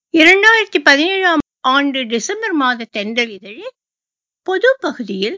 இரண்டாயிரத்தி பதினேழாம் ஆண்டு டிசம்பர் மாத தென்றல் இதழில் பொது பகுதியில்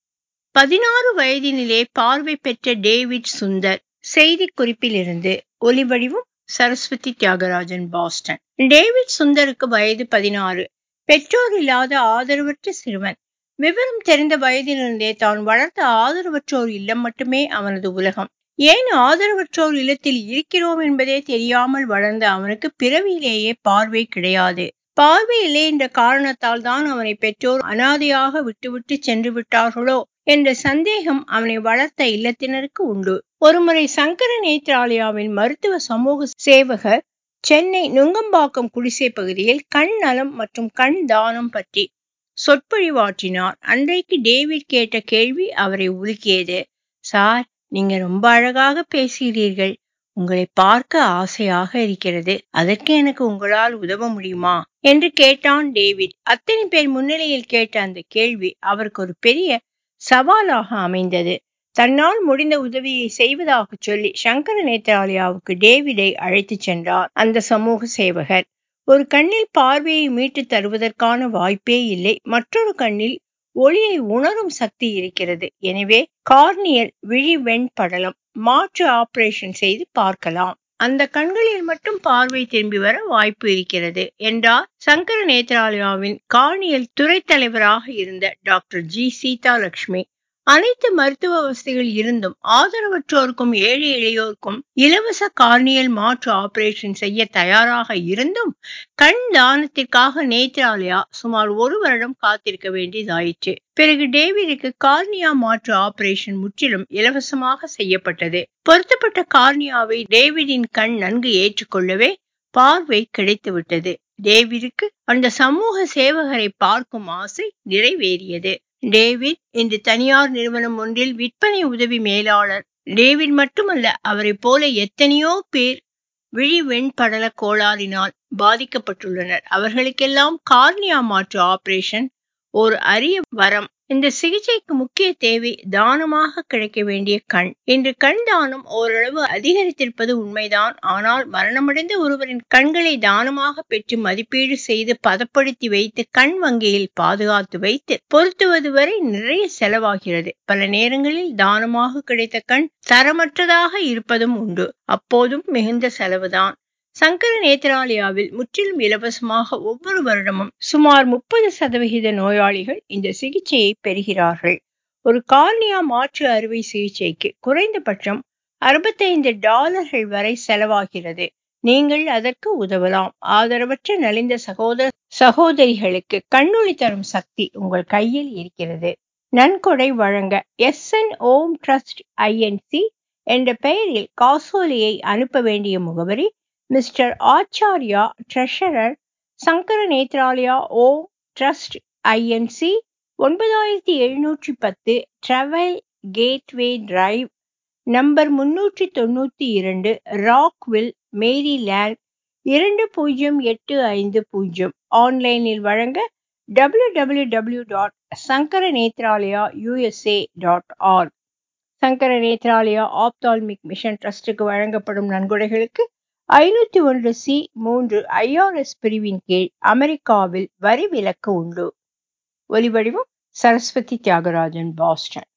பதினாறு வயதினிலே பார்வை பெற்ற டேவிட் சுந்தர் செய்திக் குறிப்பிலிருந்து ஒலிவடிவும் சரஸ்வதி தியாகராஜன் பாஸ்டன் டேவிட் சுந்தருக்கு வயது பதினாறு பெற்றோர் இல்லாத ஆதரவற்ற சிறுவன் விவரம் தெரிந்த வயதிலிருந்தே தான் வளர்த்த ஆதரவற்றோர் இல்லம் மட்டுமே அவனது உலகம் ஏன் ஆதரவற்றோர் இல்லத்தில் இருக்கிறோம் என்பதே தெரியாமல் வளர்ந்த அவனுக்கு பிறவியிலேயே பார்வை கிடையாது பார்வை இல்லை என்ற காரணத்தால் தான் அவனை பெற்றோர் அனாதையாக விட்டுவிட்டு சென்று விட்டார்களோ என்ற சந்தேகம் அவனை வளர்த்த இல்லத்தினருக்கு உண்டு ஒருமுறை சங்கர நேத்ராலயாவின் மருத்துவ சமூக சேவகர் சென்னை நுங்கம்பாக்கம் குடிசை பகுதியில் கண் நலம் மற்றும் கண் தானம் பற்றி சொற்பொழிவாற்றினார் அன்றைக்கு டேவிட் கேட்ட கேள்வி அவரை உலுக்கியது சார் நீங்க ரொம்ப அழகாக பேசுகிறீர்கள் உங்களை பார்க்க ஆசையாக இருக்கிறது அதற்கு எனக்கு உங்களால் உதவ முடியுமா என்று கேட்டான் டேவிட் அத்தனை பேர் முன்னிலையில் கேட்ட அந்த கேள்வி அவருக்கு ஒரு பெரிய சவாலாக அமைந்தது தன்னால் முடிந்த உதவியை செய்வதாக சொல்லி சங்கர நேத்ராலயாவுக்கு டேவிடை அழைத்து சென்றார் அந்த சமூக சேவகர் ஒரு கண்ணில் பார்வையை மீட்டு தருவதற்கான வாய்ப்பே இல்லை மற்றொரு கண்ணில் ஒளியை உணரும் சக்தி இருக்கிறது எனவே கார்னியல் விழி வெண்படலம் மாற்று ஆபரேஷன் செய்து பார்க்கலாம் அந்த கண்களில் மட்டும் பார்வை திரும்பி வர வாய்ப்பு இருக்கிறது என்றார் சங்கர நேத்ராலயாவின் கார்னியல் துறை தலைவராக இருந்த டாக்டர் ஜி சீதா லட்சுமி அனைத்து மருத்துவ வசதிகள் இருந்தும் ஆதரவற்றோருக்கும் ஏழை எளியோருக்கும் இலவச கார்னியல் மாற்று ஆபரேஷன் செய்ய தயாராக இருந்தும் கண் தானத்திற்காக நேத்ராலயா சுமார் ஒரு வருடம் காத்திருக்க வேண்டியதாயிற்று பிறகு டேவிடுக்கு கார்னியா மாற்று ஆபரேஷன் முற்றிலும் இலவசமாக செய்யப்பட்டது பொருத்தப்பட்ட கார்னியாவை டேவிடின் கண் நன்கு ஏற்றுக்கொள்ளவே பார்வை கிடைத்துவிட்டது டேவிடுக்கு அந்த சமூக சேவகரை பார்க்கும் ஆசை நிறைவேறியது டேவிட் இன்று தனியார் நிறுவனம் ஒன்றில் விற்பனை உதவி மேலாளர் டேவிட் மட்டுமல்ல அவரை போல எத்தனையோ பேர் விழி வெண்படல கோளாறினால் பாதிக்கப்பட்டுள்ளனர் அவர்களுக்கெல்லாம் கார்னியா மாற்று ஆபரேஷன் ஒரு அரிய வரம் இந்த சிகிச்சைக்கு முக்கிய தேவை தானமாக கிடைக்க வேண்டிய கண் இன்று கண் தானம் ஓரளவு அதிகரித்திருப்பது உண்மைதான் ஆனால் மரணமடைந்த ஒருவரின் கண்களை தானமாக பெற்று மதிப்பீடு செய்து பதப்படுத்தி வைத்து கண் வங்கியில் பாதுகாத்து வைத்து பொருத்துவது வரை நிறைய செலவாகிறது பல நேரங்களில் தானமாக கிடைத்த கண் தரமற்றதாக இருப்பதும் உண்டு அப்போதும் மிகுந்த செலவுதான் சங்கர நேத்ராலயாவில் முற்றிலும் இலவசமாக ஒவ்வொரு வருடமும் சுமார் முப்பது சதவிகித நோயாளிகள் இந்த சிகிச்சையை பெறுகிறார்கள் ஒரு கார்னியா மாற்று அறுவை சிகிச்சைக்கு குறைந்தபட்சம் அறுபத்தைந்து டாலர்கள் வரை செலவாகிறது நீங்கள் அதற்கு உதவலாம் ஆதரவற்ற நலிந்த சகோதர சகோதரிகளுக்கு கண்ணொளி தரும் சக்தி உங்கள் கையில் இருக்கிறது நன்கொடை வழங்க S N Om trust INC என்ற பெயரில் காசோலியை அனுப்ப வேண்டிய முகவரி mister Acharya treasurer Sankara Nethralaya Om trust INC ஒன்பதாயிரத்தி எழுநூற்றி பத்து ட்ரவல் கேட்வே டிரைவ் நம்பர் முன்னூற்றி தொண்ணூற்றி இரண்டு ராக்வில் மேரிலேண்ட் இரண்டு பூஜ்ஜியம் எட்டு ஐந்து பூஜ்ஜியம் ஆன்லைனில் வழங்க W W W dot Sankara Nethralaya USA dot org Sankara Nethralaya ophthalmic mission ட்ரஸ்டுக்கு வழங்கப்படும் நன்கொடைகளுக்கு ஐநூத்தி ஒன்று சி மூன்று ஐஆர்எஸ் பிரிவின் கீழ் அமெரிக்காவில் வரி விலக்கு உண்டு ஒலிவடிவம் சரஸ்வதி தியாகராஜன் பாஸ்டன்